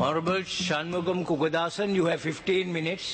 Honorable Shanmugam Kukadasan, you have 15 minutes.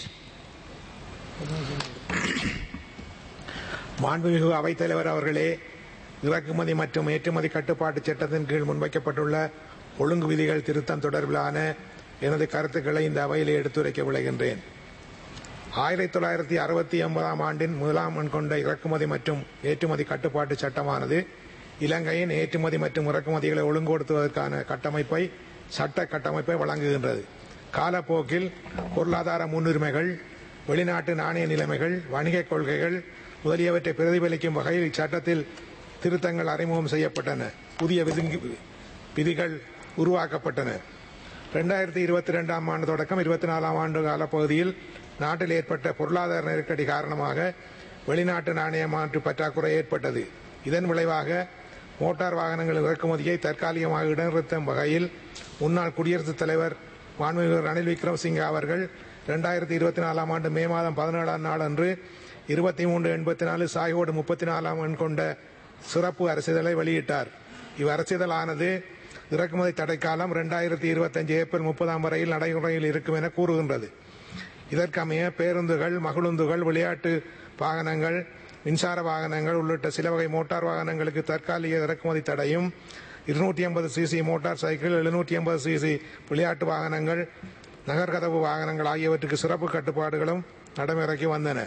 மாண்புமிகு அவைத்தலைவர் அவர்களே இறக்குமதி மற்றும் ஏற்றுமதி கட்டுப்பாட்டு சட்டத்தின் கீழ் முன்வைக்கப்பட்டுள்ள ஒழுங்கு விதிகள் திருத்தம் தொடர்பிலான எனது கருத்துக்களை இந்த அவையிலே எடுத்துரைக்க விளைகின்றேன் ஆயிரத்தி தொள்ளாயிரத்தி அறுபத்தி ஒன்பதாம் ஆண்டின் முதலாம் எண் கொண்ட இறக்குமதி மற்றும் ஏற்றுமதி கட்டுப்பாட்டு சட்டமானது இலங்கையின் ஏற்றுமதி மற்றும் இறக்குமதிகளை ஒழுங்குபடுத்துவதற்கான கட்டமைப்பை சட்ட கட்டமைப்பை வழங்குகின்றது காலப்போக்கில் பொருளாதார முன்னுரிமைகள் வெளிநாட்டு நாணய நிலைமைகள் வணிக கொள்கைகள் முதலியவற்றை பிரதிபலிக்கும் வகையில் இச்சட்டத்தில் திருத்தங்கள் அறிமுகம் செய்யப்பட்டன புதிய விதிங்கு- விதிகள் உருவாக்கப்பட்டன இரண்டாயிரத்தி இருபத்தி ரெண்டாம் ஆண்டு தொடக்கம் இருபத்தி நாலாம் ஆண்டு காலப்பகுதியில் நாட்டில் ஏற்பட்ட பொருளாதார நெருக்கடி காரணமாக வெளிநாட்டு நாணய மாற்று பற்றாக்குறை ஏற்பட்டது இதன் விளைவாக மோட்டார் வாகனங்கள் இறக்குமதியை தற்காலிகமாக இடைநிறுத்தும் வகையில் முன்னாள் குடியரசுத் தலைவர் மாண்புமிகு ரணில் விக்ரமசிங்கே அவர்கள் இரண்டாயிரத்தி இருபத்தி நாலாம் ஆண்டு மே மாதம் பதினேழாம் நாள் அன்று இருபத்தி மூன்று எண்பத்தி நாலு சாயோடு முப்பத்தி நாலாம் எண் கொண்ட சிறப்பு அரசிதழை வெளியிட்டார் இவ்வரசிதழானது இறக்குமதி தடைக்காலம் இரண்டாயிரத்தி இருபத்தஞ்சு ஏப்ரல் முப்பதாம் வரையில் நடைமுறையில் இருக்கும் என கூறுகின்றது இதற்கமைய பேருந்துகள் மகிழுந்துகள் விளையாட்டு வாகனங்கள் மின்சார வாகனங்கள் உள்ளிட்ட சில வகை மோட்டார் வாகனங்களுக்கு தற்காலிக இறக்குமதி தடையும் இருநூற்றி ஐம்பது சிசி மோட்டார் சைக்கிள் எழுநூற்றி ஐம்பது சிசி விளையாட்டு வாகனங்கள் நகர்கதவு வாகனங்கள் ஆகியவற்றுக்கு சிறப்பு கட்டுப்பாடுகளும் நடைமுறைக்கு வந்தன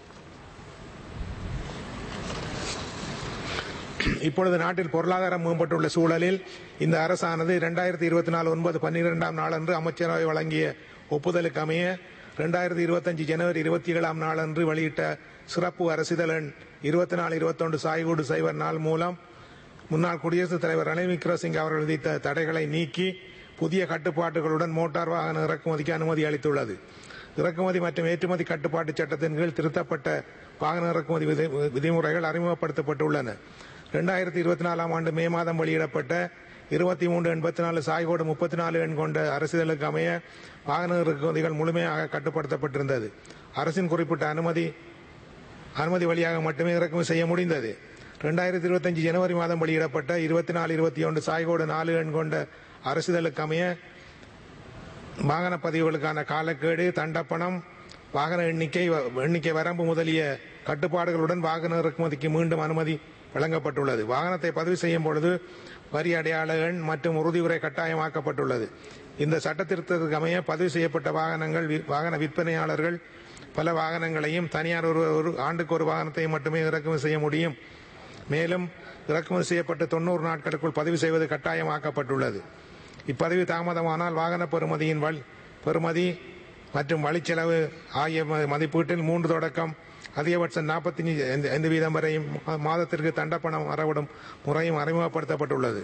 இப்பொழுது நாட்டில் பொருளாதாரம் மேம்பட்டுள்ள சூழலில் இந்த அரசானது இரண்டாயிரத்தி இருபத்தி நாலு ஒன்பது பன்னிரெண்டாம் நாளன்று அமைச்சரவை வழங்கிய ஒப்புதலுக்கு அமைய இரண்டாயிரத்தி இருபத்தஞ்சு ஜனவரி இருபத்தி ஏழாம் நாளன்று வெளியிட்ட சிறப்பு அரசிதழ் எண் இருபத்தி நாலு இருபத்தொன்று சாய்கூடு சைபர் நாள் மூலம் முன்னாள் குடியரசுத் தலைவர் ரணில் விக்ரமசிங்கே அவர்கள் விதித்த தடைகளை நீக்கி புதிய கட்டுப்பாட்டுகளுடன் மோட்டார் வாகன இறக்குமதிக்கு அனுமதி அளித்துள்ளது இறக்குமதி மற்றும் ஏற்றுமதி கட்டுப்பாட்டு சட்டத்தின் கீழ் திருத்தப்பட்ட வாகன இறக்குமதி விதி- விதிமுறைகள் அறிமுகப்படுத்தப்பட்டுள்ளன இரண்டாயிரத்தி இருபத்தி நாலாம் ஆண்டு மே மாதம் வெளியிடப்பட்ட இருபத்தி மூன்று எண்பத்தி நாலு சாய்கோடு முப்பத்தி நாலு எண் கொண்ட அரசிதழுக்கு அமைய வாகன இறக்குமதிகள் முழுமையாக கட்டுப்படுத்தப்பட்டிருந்தது அரசின் குறிப்பிட்ட அனுமதி அனுமதி வழியாக மட்டுமே இறக்குமதி செய்ய முடிந்தது ரெண்டாயிரத்தி இருபத்தஞ்சு ஜனவரி மாதம் வெளியிடப்பட்ட இருபத்தி நாலு இருபத்தி ஒன்று சாய்கோடு நாலு எண் கொண்ட அரசிதழுக்கு அமைய வாகன பதிவுகளுக்கான காலக்கேடு தண்டப்பணம் வாகன எண்ணிக்கை எண்ணிக்கை வரம்பு முதலிய கட்டுப்பாடுகளுடன் வாகன இறக்குமதிக்கு மீண்டும் அனுமதி வழங்கப்பட்டுள்ளது வாகனத்தை பதிவு செய்யும் பொழுது வரி அடையாள எண் மற்றும் உறுதியுரை கட்டாயமாக்கப்பட்டுள்ளது இந்த சட்ட திருத்தத்துக்கு அமைய பதிவு செய்யப்பட்ட வாகனங்கள் வி- வாகன விற்பனையாளர்கள் பல வாகனங்களையும் தனியார் ஒரு ஒரு ஆண்டுக்கு ஒரு வாகனத்தை மட்டுமே இறக்குமதி செய்ய முடியும் மேலும் இறக்குமதி செய்யப்பட்ட தொண்ணூறு நாட்களுக்குள் பதிவு செய்வது கட்டாயமாக்கப்பட்டுள்ளது இப்பதிவு தாமதமானால் வாகன பெறுமதியின் வல் பெறுமதி மற்றும் வழிச்செலவு ஆகிய ம- மதிப்பீட்டில் மூன்று தொடக்கம் அதிகபட்சம் நாற்பத்தி ஐந்து வீதம் வரையும் மா- மாதத்திற்கு தண்டப்பணம் அறவிடும் முறையும் அறிமுகப்படுத்தப்பட்டுள்ளது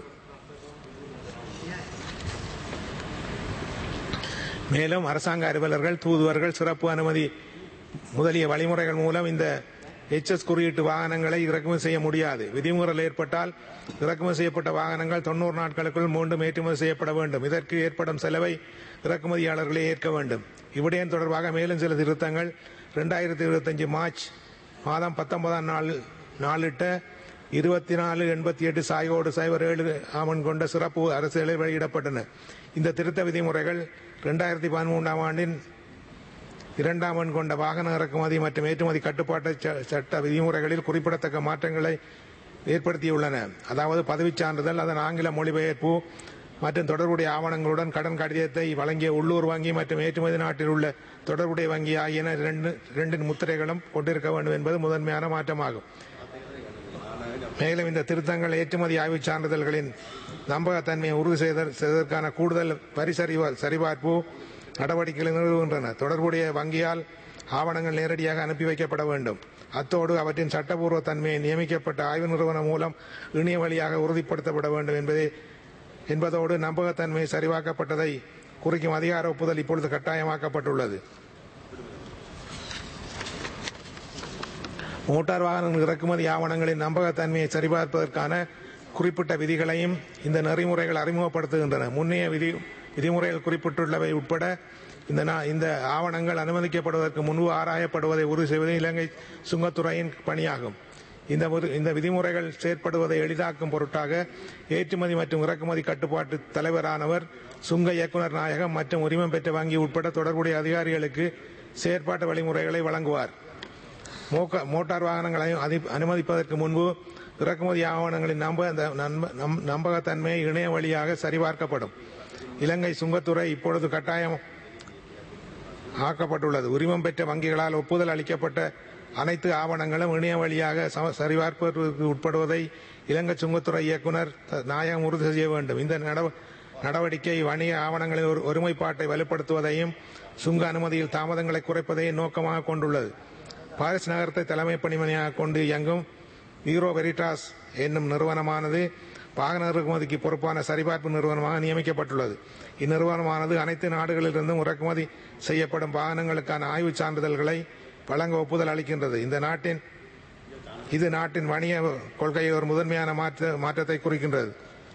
மேலும் அரசாங்க அலுவலர்கள் தூதுவர்கள் சிறப்பு அனுமதி முதலிய வழிமுறைகள் மூலம் இந்த எச்எஸ் குறியீட்டு வாகனங்களை இறக்குமதி செய்ய முடியாது விதிமுறைகள் ஏற்பட்டால் இறக்குமதி செய்யப்பட்ட வாகனங்கள் தொண்ணூறு நாட்களுக்குள் மீண்டும் ஏற்றுமதி செய்யப்பட வேண்டும் இதற்கு ஏற்படும் செலவை இறக்குமதியாளர்களே ஏற்க வேண்டும் இவ்விடயம் தொடர்பாக மேலும் சில திருத்தங்கள் இரண்டாயிரத்தி இருபத்தஞ்சு மார்ச் மாதம் பத்தொன்பதாம் நாள் நாளிட்ட இருபத்தி நாலு எண்பத்தி எட்டு சாயோடு சைபர் ஏழு ஆமன் கொண்ட சிறப்பு அரசியலில் வெளியிடப்பட்டன இந்த திருத்த விதிமுறைகள் இரண்டாயிரத்தி பதிமூன்றாம் ஆண்டின் இரண்டாம் எண் கொண்ட வாகன இறக்குமதி மற்றும் ஏற்றுமதி கட்டுப்பாட்டு ச- சட்ட விதிமுறைகளில் குறிப்பிடத்தக்க மாற்றங்களை ஏற்படுத்தியுள்ளன அதாவது பதவிச் சான்றிதழ் அதன் ஆங்கில மொழிபெயர்ப்பு மற்றும் தொடர்புடைய ஆவணங்களுடன் கடன் கடிதத்தை வழங்கிய உள்ளூர் வங்கி மற்றும் ஏற்றுமதி நாட்டில் உள்ள தொடர்புடைய வங்கி ஆகியன இரண்டு இரண்டின் முத்திரைகளும் கொண்டிருக்க வேண்டும் என்பது முதன்மையான மாற்றமாகும் மேலும் இந்த திருத்தங்கள் ஏற்றுமதி ஆய்வுச் சான்றிதழ்களின் நம்பகத்தன்மையை உறுதி செய்த- செய்வதற்கான கூடுதல் வரி சரிவா- சரிபார்ப்பு நடவடிக்கைகளை நிறுவுகின்றன தொடர்புடைய வங்கியால் ஆவணங்கள் நேரடியாக அனுப்பி வைக்கப்பட வேண்டும் அத்தோடு அவற்றின் சட்டபூர்வ தன்மையை நியமிக்கப்பட்ட ஆய்வு நிறுவனம் மூலம் இணைய வழியாக உறுதிப்படுத்தப்பட வேண்டும் என்பதே என்பதோடு நம்பகத்தன்மை சரிபார்க்கப்பட்டதை குறிக்கும் அதிகார ஒப்புதல் இப்பொழுது கட்டாயமாக்கப்பட்டுள்ளது மோட்டார் வாகன இறக்குமதி ஆவணங்களின் நம்பகத்தன்மையை சரிபார்ப்பதற்கான குறிப்பிட்ட விதிகளையும் இந்த நெறிமுறைகள் அறிமுகப்படுத்துகின்றன முன்னைய விதி விதிமுறைகள் குறிப்பிட்டுள்ளவை உட்பட இந்த நா- இந்த ஆவணங்கள் அனுமதிக்கப்படுவதற்கு முன்பு ஆராயப்படுவதை உறுதி செய்வது இலங்கை சுங்கத்துறையின் பணியாகும் இந்த முறை- இந்த விதிமுறைகள் செயற்படுவதை எளிதாக்கும் பொருட்டாக ஏற்றுமதி மற்றும் இறக்குமதி கட்டுப்பாட்டு தலைவரானவர் சுங்க இயக்குனர் நாயகம் மற்றும் உரிமம் பெற்ற வங்கி உட்பட தொடர்புடைய அதிகாரிகளுக்கு செயற்பாட்டு வழிமுறைகளை வழங்குவார் மோக்க- மோட்டார் வாகனங்களை அதி- அனுமதிப்பதற்கு முன்பு இறக்குமதி ஆவணங்களின் நம்ப அந்த நம்ப- நம்- நம்பகத்தன்மை இணைய வழியாக சரிபார்க்கப்படும் இலங்கை சுங்கத்துறை இப்பொழுது கட்டாயம் ஆக்கப்பட்டுள்ளது உரிமம் பெற்ற வங்கிகளால் ஒப்புதல் அளிக்கப்பட்ட அனைத்து ஆவணங்களும் இணைய வழியாக சம- சரிபார்ப்பதற்கு உட்படுவதை இலங்கை சுங்கத்துறை இயக்குனர் த- நாயகம் உறுதி செய்ய வேண்டும் இந்த நடவ- நடவடிக்கை வணிக ஆவணங்களின் ஒரு ஒருமைப்பாட்டை வலுப்படுத்துவதையும் சுங்க அனுமதியில் தாமதங்களை குறைப்பதையும் நோக்கமாக கொண்டுள்ளது பாரிஸ் நகரத்தை தலைமை பணிமனையாக கொண்டு இயங்கும் ஹீரோ வெரிட்டாஸ் என்னும் நிறுவனமானது வாகன இறக்குமதிக்கு பொறுப்பான சரிபார்ப்பு நிறுவனமாக நியமிக்கப்பட்டுள்ளது இந்நிறுவனமானது அனைத்து நாடுகளிலிருந்தும் இறக்குமதி செய்யப்படும் வாகனங்களுக்கான ஆய்வுச் சான்றிதழ்களை வழங்க ஒப்புதல் அளிக்கின்றது இந்த நாட்டின் இது நாட்டின் வணிக கொள்கையை ஒரு முதன்மையான மாற்ற மாற்றத்தை குறிக்கின்றது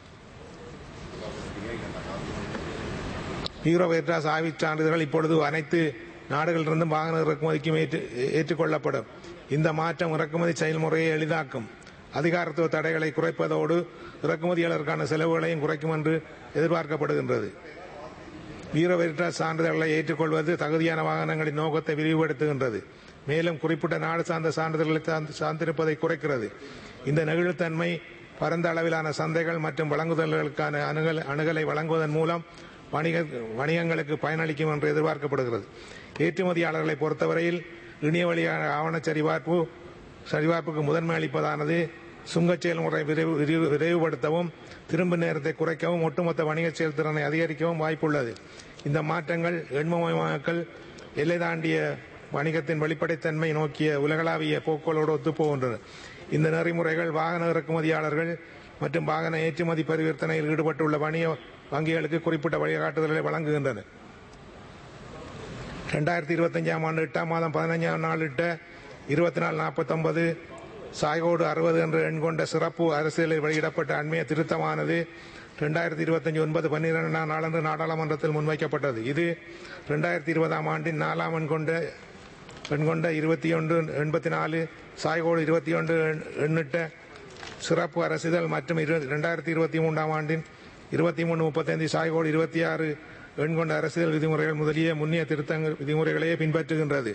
ஹீரோ வெர்டாஸ் ஆய்வுச் சான்றிதழ்கள் இப்பொழுது அனைத்து நாடுகளிலிருந்தும் வாகன இறக்குமதிக்கும் ஏற்று- ஏற்றுக்கொள்ளப்படும் இந்த மாற்றம் இறக்குமதி செயல்முறையை எளிதாக்கும் அதிகாரத்துவ தடைகளை குறைப்பதோடு இறக்குமதியாளருக்கான செலவுகளையும் குறைக்கும் என்று எதிர்பார்க்கப்படுகின்றது ஹீரோ வெரிட்டாஸ் சான்றிதழ்களை ஏற்றுக்கொள்வது தகுதியான வாகனங்களின் நோக்கத்தை விரிவுபடுத்துகின்றது மேலும் குறிப்பிட்ட நாடு சார்ந்த சான்றிதழ்களை சார்ந்து- சார்ந்திருப்பதை குறைக்கிறது இந்த நெகிழ்வுத்தன்மை பரந்த அளவிலான சந்தைகள் மற்றும் வழங்குதல்களுக்கான அணுகல் அணுகலை வழங்குவதன் மூலம் வணிக வணிகங்களுக்கு பயனளிக்கும் என்று எதிர்பார்க்கப்படுகிறது ஏற்றுமதியாளர்களை பொறுத்தவரையில் இணைய வழியான ஆவண சரிபார்ப்பு சரிபார்ப்புக்கு முதன்மை அளிப்பதானது சுங்கச் செயல்முறை விரைவு- விரிவு- விரைவுபடுத்தவும் திரும்ப நேரத்தை குறைக்கவும் ஒட்டுமொத்த வணிக செயல்திறனை அதிகரிக்கவும் வாய்ப்புள்ளது இந்த மாற்றங்கள் எண்மமயமாக்கல் எல்லை தாண்டிய வணிகத்தின் வெளிப்படைத்தன்மை நோக்கிய உலகளாவிய போக்குகளோடு ஒத்துப்போகின்றன இந்த நெறிமுறைகள் வாகன இறக்குமதியாளர்கள் மற்றும் வாகன ஏற்றுமதி பரிவர்த்தனையில் ஈடுபட்டுள்ள வணிக வங்கிகளுக்கு குறிப்பிட்ட வழிகாட்டுதல்களை வழங்குகின்றன ரெண்டாயிரத்தி இருபத்தஞ்சாம் ஆண்டு எட்டாம் மாதம் பதினஞ்சாம் நாள் இட்ட இருபத்தி நாலு நாற்பத்தொன்பது சாய்கோடு அறுபது என்ற எண் கொண்ட சிறப்பு அரசியலில் வெளியிடப்பட்ட அண்மைய திருத்தமானது ரெண்டாயிரத்தி இருபத்தஞ்சு ஒன்பது பன்னிரெண்டாம் நாளன்று நாடாளுமன்றத்தில் முன்வைக்கப்பட்டது இது ரெண்டாயிரத்தி இருபதாம் ஆண்டின் நாலாம் எண் கொண்ட எண் கொண்ட இருபத்தி ஒன்று எண்பத்தி நாலு சாய்கோடு இருபத்தி ஒன்று எண்ணிட்ட சிறப்பு அரசிதழ் மற்றும் ரெண்டாயிரத்தி இருபத்தி மூன்றாம் ஆண்டின் இருபத்தி மூணு முப்பத்தைந்து சாய்கோடு இருபத்தி ஆறு எண் கொண்ட அரசியல் விதிமுறைகள் முதலிய முன்னிய திருத்தங்கள் விதிமுறைகளையே பின்பற்றுகின்றது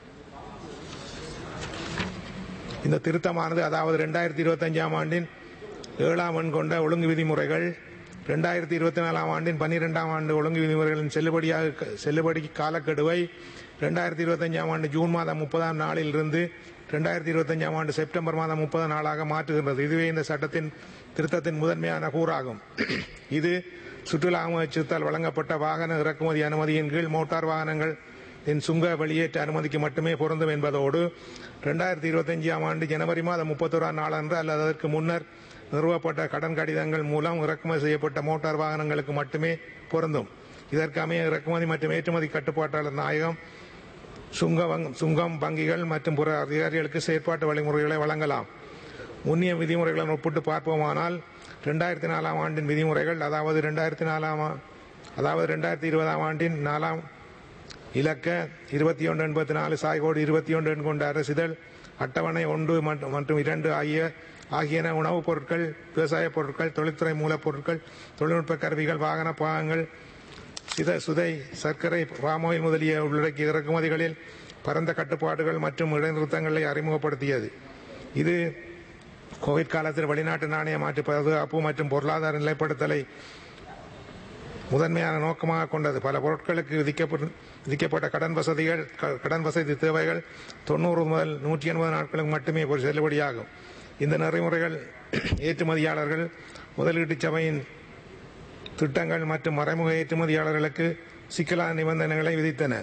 இந்த திருத்தமானது அதாவது ரெண்டாயிரத்தி இருபத்தஞ்சாம் ஆண்டின் ஏழாம் எண் கொண்ட ஒழுங்கு விதிமுறைகள் ரெண்டாயிரத்தி இருபத்தி நாலாம் ஆண்டின் பன்னிரெண்டாம் ஆண்டு ஒழுங்கு விதிமுறைகளின் செல்லுபடியாக செல்லுபடி காலக்கெடுவை ரெண்டாயிரத்தி இருபத்தஞ்சாம் ஆண்டு ஜூன் மாதம் முப்பதாம் நாளில் இருந்து ரெண்டாயிரத்தி இருபத்தஞ்சாம் ஆண்டு செப்டம்பர் மாதம் முப்பது நாளாக மாற்றுகின்றது இதுவே இந்த சட்டத்தின் திருத்தத்தின் முதன்மையான கூறாகும் இது சுற்றுலா அமைச்சத்தால் வழங்கப்பட்ட வாகன இறக்குமதி அனுமதியின் கீழ் மோட்டார் வாகனங்கள் இன் சுங்க வெளியேற்ற அனுமதிக்கு மட்டுமே பொருந்தும் என்பதோடு ரெண்டாயிரத்தி இருபத்தஞ்சாம் ஆண்டு ஜனவரி மாதம் முப்பத்தோராம் நாளன்று அல்லது அதற்கு முன்னர் நிறுவப்பட்ட கடன் கடிதங்கள் மூலம் இறக்குமதி செய்யப்பட்ட மோட்டார் வாகனங்களுக்கு மட்டுமே பொருந்தும் இதற்கு அமைய இறக்குமதி மற்றும் ஏற்றுமதி கட்டுப்பாட்டாளர் நாயகம் சுங்க வங்- சுங்கம் வங்கிகள் மற்றும் பிற அதிகாரிகளுக்கு செயற்பாட்டு வழிமுறைகளை வழங்கலாம் முன்னிய விதிமுறைகளுடன் ஒப்பிட்டு பார்ப்போமானால் ரெண்டாயிரத்தி நாலாம் ஆண்டின் விதிமுறைகள் அதாவது ரெண்டாயிரத்தி நாலாம் ஆ- அதாவது ரெண்டாயிரத்தி இருபதாம் ஆண்டின் நாலாம் இலக்க இருபத்தி ஒன்று எண்பத்தி நாலு சாய்கோடு இருபத்தி ஒன்று எண் கொண்ட அரசிதழ் அட்டவணை ஒன்று மற்றும் மற்றும் இரண்டு ஆகிய ஆகியன உணவுப் பொருட்கள் விவசாயப் பொருட்கள் தொழில்துறை மூலப்பொருட்கள் தொழில்நுட்ப கருவிகள் வாகன பாகங்கள் சித சுதை சர்க்கரை பாமாயில் முதலிய உள்ளடக்கிய இறக்குமதிகளில் பரந்த கட்டுப்பாடுகள் மற்றும் இடைநிறுத்தங்களை அறிமுகப்படுத்தியது இது கோவிட் காலத்தில் வெளிநாட்டு நாணய மாற்று பாதுகாப்பு மற்றும் பொருளாதார நிலைப்படுத்தலை முதன்மையான நோக்கமாக கொண்டது பல பொருட்களுக்கு விதிக்கப்பட்ட விதிக்கப்பட்ட கடன் வசதிகள் க- கடன் வசதி தேவைகள் தொண்ணூறு முதல் நூற்றி எண்பது நாட்களுக்கு மட்டுமே ஒரு செல்லுபடியாகும் இந்த நெறிமுறைகள் ஏற்றுமதியாளர்கள் முதலீட்டு சபையின் திட்டங்கள் மற்றும் மறைமுக ஏற்றுமதியாளர்களுக்கு சிக்கலான நிபந்தனைகளை விதித்தன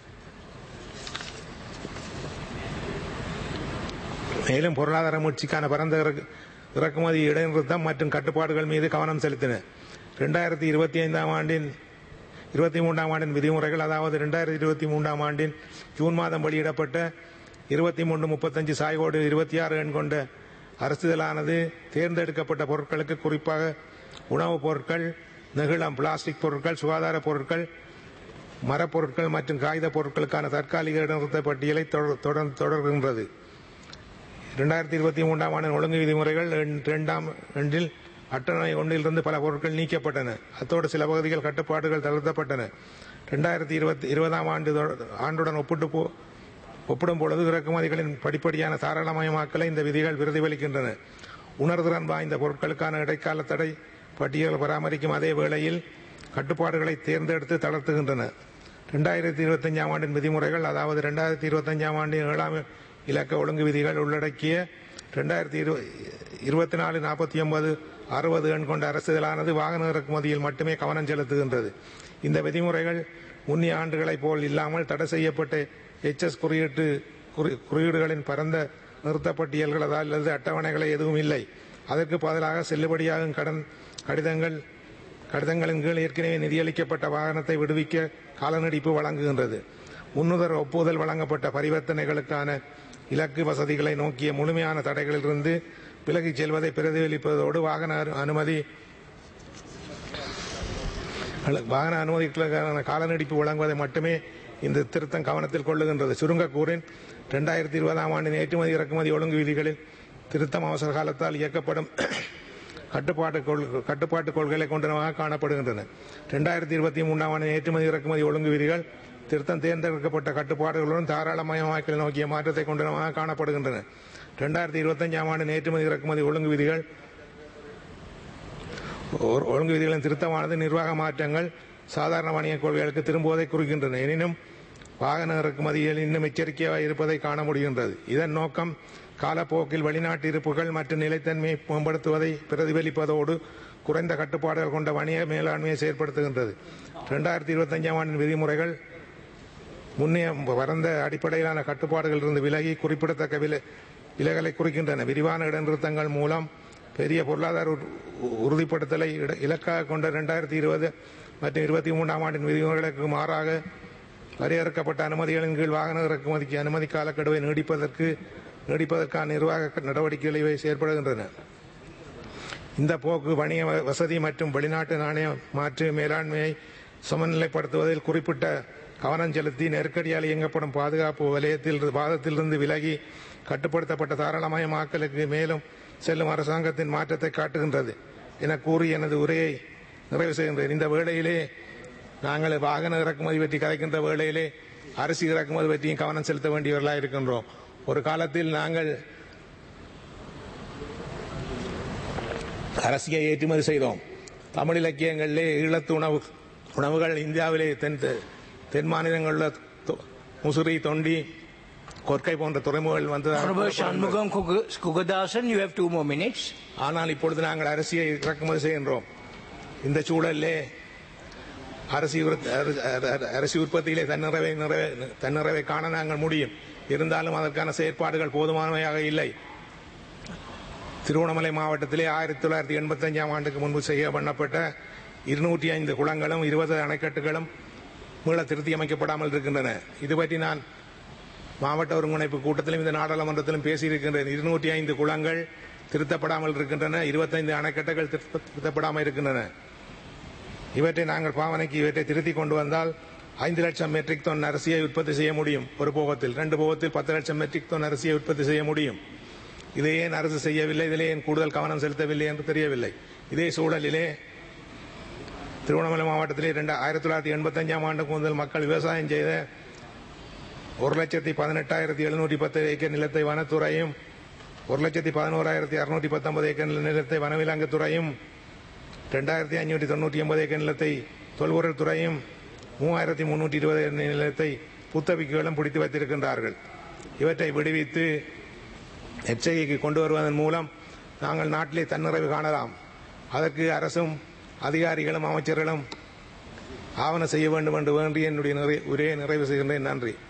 மேலும் பொருளாதார முயற்சிக்கான பரந்த இறக்கு- இறக்குமதி இடைநிறுத்தம் மற்றும் கட்டுப்பாடுகள் மீது கவனம் செலுத்தின ரெண்டாயிரத்தி இருபத்தி ஐந்தாம் ஆண்டின் இருபத்தி மூன்றாம் ஆண்டின் விதிமுறைகள் அதாவது ரெண்டாயிரத்தி இருபத்தி மூன்றாம் ஆண்டின் ஜூன் மாதம் வெளியிடப்பட்ட இருபத்தி மூன்று முப்பத்தஞ்சு சாய்கோடு இருபத்தி ஆறு எண் கொண்ட அரசுதலானது தேர்ந்தெடுக்கப்பட்ட பொருட்களுக்கு குறிப்பாக உணவுப் பொருட்கள் நெகிழம் பிளாஸ்டிக் பொருட்கள் சுகாதார பொருட்கள் மரப்பொருட்கள் மற்றும் காகித பொருட்களுக்கான தற்காலிக இடைநிறுத்த பட்டியலை தொடர்- தொடர்- தொடர்கின்றது இரண்டாயிரத்தி இருபத்தி மூன்றாம் ஆண்டின் ஒழுங்கு விதிமுறைகள் இரண்டாம் ஆண்டில் அட்டணை ஒன்றிலிருந்து பல பொருட்கள் நீக்கப்பட்டன அத்தோடு சில பகுதிகள் கட்டுப்பாடுகள் தளர்த்தப்பட்டன இரண்டாயிரத்தி இருபத்தி இருபதாம் ஆண்டு ஆண்டுடன் ஒப்பிட்டு போ ஒப்பிடும் பொழுது இறக்குமதிகளின் படிப்படியான தாராளமயமாக்கலை இந்த விதிகள் பிரதிபலிக்கின்றன உணர்திறன் வாய்ந்த பொருட்களுக்கான இடைக்கால தடை பட்டியல் பராமரிக்கும் அதே வேளையில் கட்டுப்பாடுகளை தேர்ந்தெடுத்து தளர்த்துகின்றன இரண்டாயிரத்தி இருபத்தஞ்சாம் ஆண்டின் விதிமுறைகள் அதாவது இரண்டாயிரத்தி இருபத்தஞ்சாம் ஆண்டின் ஏழாம் இலக்க ஒழுங்கு விதிகள் உள்ளடக்கிய இரண்டாயிரத்தி இருபத்தி நாலு நாற்பத்தி ஒன்பது அறுபது எண் கொண்ட அரசுகளானது வாகன இறக்குமதியில் மட்டுமே கவனம் செலுத்துகின்றது இந்த விதிமுறைகள் முன்னிய ஆண்டுகளைப் போல் இல்லாமல் தடை செய்யப்பட்ட எச்எஸ் குறியீட்டு குறியீடுகளின் பரந்த நிறுத்தப்பட்டியல்கள் அல்லது அட்டவணைகளை எதுவும் இல்லை அதற்கு பதிலாக செல்லுபடியாகும் கடன் கடிதங்கள் கடிதங்களின் கீழ் ஏற்கனவே நிதியளிக்கப்பட்ட வாகனத்தை விடுவிக்க காலநடிப்பு வழங்குகின்றது முன்னுதர் ஒப்புதல் வழங்கப்பட்ட பரிவர்த்தனைகளுக்கான இலக்கு வசதிகளை நோக்கிய முழுமையான தடைகளிலிருந்து விலகிச் செல்வதை பிரதிபலிப்பதோடு வாகன அனுமதி வாகன அனுமதிகளுக்கான காலநடிப்பு வழங்குவதை மட்டுமே இந்த திருத்தம் கவனத்தில் கொள்ளுகின்றது சுருங்க கூறின் இரண்டாயிரத்தி இருபதாம் ஆண்டின் ஏற்றுமதி இறக்குமதி ஒழுங்கு விதிகளில் திருத்தம் அவசர காலத்தால் இயக்கப்படும் கட்டுப்பாட்டு கட்டுப்பாட்டு கொள்கைகளை கொண்டனவாக காணப்படுகின்றன இரண்டாயிரத்தி இருபத்தி மூன்றாம் ஆண்டு ஏற்றுமதி இறக்குமதி ஒழுங்கு விதிகள் திருத்தம் தேர்ந்தெடுக்கப்பட்ட கட்டுப்பாடுகளுடன் தாராளமயமாக்கல் நோக்கிய மாற்றத்தை கொண்டனவாக காணப்படுகின்றன இரண்டாயிரத்தி இருபத்தஞ்சாம் ஆண்டு ஏற்றுமதி இறக்குமதி ஒழுங்கு விதிகள் ஒழுங்கு விதிகளின் திருத்தமானது நிர்வாக மாற்றங்கள் சாதாரண வணிக கொள்கைகளுக்கு திரும்புவதை குறிக்கின்றன எனினும் வாகன இறக்குமதியில் இன்னும் எச்சரிக்கையாக இருப்பதை காண முடிகின்றது இதன் நோக்கம் காலப்போக்கில் வெளிநாட்டு இருப்புகள் மற்றும் நிலைத்தன்மையை மேம்படுத்துவதை பிரதிபலிப்பதோடு குறைந்த கட்டுப்பாடுகள் கொண்ட வணிக மேலாண்மையை செயற்படுத்துகின்றது இரண்டாயிரத்தி இருபத்தஞ்சாம் ஆண்டின் விதிமுறைகள் முன்னே பரந்த அடிப்படையிலான கட்டுப்பாடுகளிலிருந்து விலகி குறிப்பிடத்தக்க விலை விலகலை குறிக்கின்றன விரிவான இடைநிறுத்தங்கள் மூலம் பெரிய பொருளாதார உறுதிப்படுத்தலை இலக்காக கொண்ட இரண்டாயிரத்தி இருபது மற்றும் இருபத்தி மூன்றாம் ஆண்டின் விதிமுறைகளுக்கு மாறாக வரையறுக்கப்பட்ட அனுமதிகளின் கீழ் வாகன இறக்குமதிக்கு அனுமதி காலக்கெடுவை நீடிப்பதற்கு நீடிப்பதற்கான நிர்வாக நடவடிக்கைகளை இவை செயற்படுகின்றன இந்த போக்கு வணிக வசதி மற்றும் வெளிநாட்டு நாணய மாற்று மேலாண்மையை சமநிலைப்படுத்துவதில் குறிப்பிட்ட கவனம் செலுத்தி நெருக்கடியால் இயங்கப்படும் பாதுகாப்பு வலயத்தில் வாதத்திலிருந்து விலகி கட்டுப்படுத்தப்பட்ட தாராளமயமாக்கலுக்கு மேலும் செல்லும் அரசாங்கத்தின் மாற்றத்தை காட்டுகின்றது என கூறி எனது உரையை நிறைவு செய்கின்றேன் இந்த வேளையிலே நாங்கள் வாகன இறக்குமதி பற்றி கதைக்கின்ற வேளையிலே அரிசி இறக்குமதி பற்றியும் கவனம் செலுத்த வேண்டியவர்களாக இருக்கின்றோம் ஒரு காலத்தில் நாங்கள் அரசியை ஏற்றுமதி செய்தோம் தமிழ் இலக்கியங்களிலே ஈழத்து உணவு உணவுகள் இந்தியாவிலே தென் தென் மாநிலங்களில் முசிறி தொண்டி கொற்கை போன்ற துறைமுகங்கள் Honorable வந்து Shanmugam Kugadasan, you have two more minutes. ஆனால் இப்பொழுது நாங்கள் அரிசியை இறக்குமதி செய்கின்றோம் இந்த சூழலிலே அரிசி உற்ப- அரி- அரி- அரிசி உற்பத்தியிலே தன்னிறைவை நிறைவே தன்னிறைவை காண நாங்கள் முடியும் இருந்தாலும் அதற்கான செயற்பாடுகள் போதுமானவையாக இல்லை திருவண்ணாமலை மாவட்டத்திலே ஆயிரத்தி தொள்ளாயிரத்தி எண்பத்தஞ்சாம் ஆண்டுக்கு முன்பு செய்ய பண்ணப்பட்ட இருநூற்றி ஐந்து குளங்களும் இருபது அணைக்கட்டுகளும் மீள திருத்தி அமைக்கப்படாமல் இருக்கின்றன இது பற்றி நான் மாவட்ட ஒருங்கிணைப்பு கூட்டத்திலும் இந்த நாடாளுமன்றத்திலும் பேசியிருக்கின்றேன் இருநூற்றி ஐந்து குளங்கள் திருத்தப்படாமல் இருக்கின்றன இருபத்தைந்து அணைக்கட்டுகள் திருத்த- திருத்தப்படாமல் இருக்கின்றன இவற்றை நாங்கள் பாவனைக்கு இவற்றை திருத்தி கொண்டு வந்தால் ஐந்து லட்சம் மெட்ரிக் டன் அரிசியை உற்பத்தி செய்ய முடியும் ஒரு போகத்தில் ரெண்டு போகத்தில் பத்து லட்சம் மெட்ரிக் டன் அரிசியை உற்பத்தி செய்ய முடியும் இதை ஏன் அரசு செய்யவில்லை இதிலே ஏன் கூடுதல் கவனம் செலுத்தவில்லை என்று தெரியவில்லை இதே சூழலிலே திருவண்ணாமலை மாவட்டத்திலே இரண்டு ஆயிரத்தி தொள்ளாயிரத்தி எண்பத்தஞ்சாம் ஆண்டுக்கு முதல் மக்கள் விவசாயம் செய்த ஒரு லட்சத்தி பதினெட்டாயிரத்தி எழுநூற்றி பத்து ஏக்கர் நிலத்தை வனத்துறையும் ஒரு லட்சத்தி பதினோராயிரத்தி அறுநூற்றி பத்தொன்பது ஏக்கர் நிலத்தை வனவிலங்குத்துறையும் ரெண்டாயிரத்தி ஐநூற்றி தொண்ணூற்றி ஒன்பது ஏக்கர் நிலத்தை தொல்பொருள் துறையும் மூவாயிரத்தி முன்னூற்றி இருபது ஏக்கர் நிலத்தை புத்தபிக்குகளும் பிடித்து வைத்திருக்கின்றார்கள் இவற்றை விடுவித்து எச்சரிக்கைக்கு கொண்டு வருவதன் மூலம் நாங்கள் நாட்டிலே தன்னிறைவு காணலாம் அதற்கு அரசும் அதிகாரிகளும் அமைச்சர்களும் ஆவண செய்ய வேண்டும் என்று வேண்டி என்னுடைய நிறை- உரையை நிறைவு செய்கின்றேன் நன்றி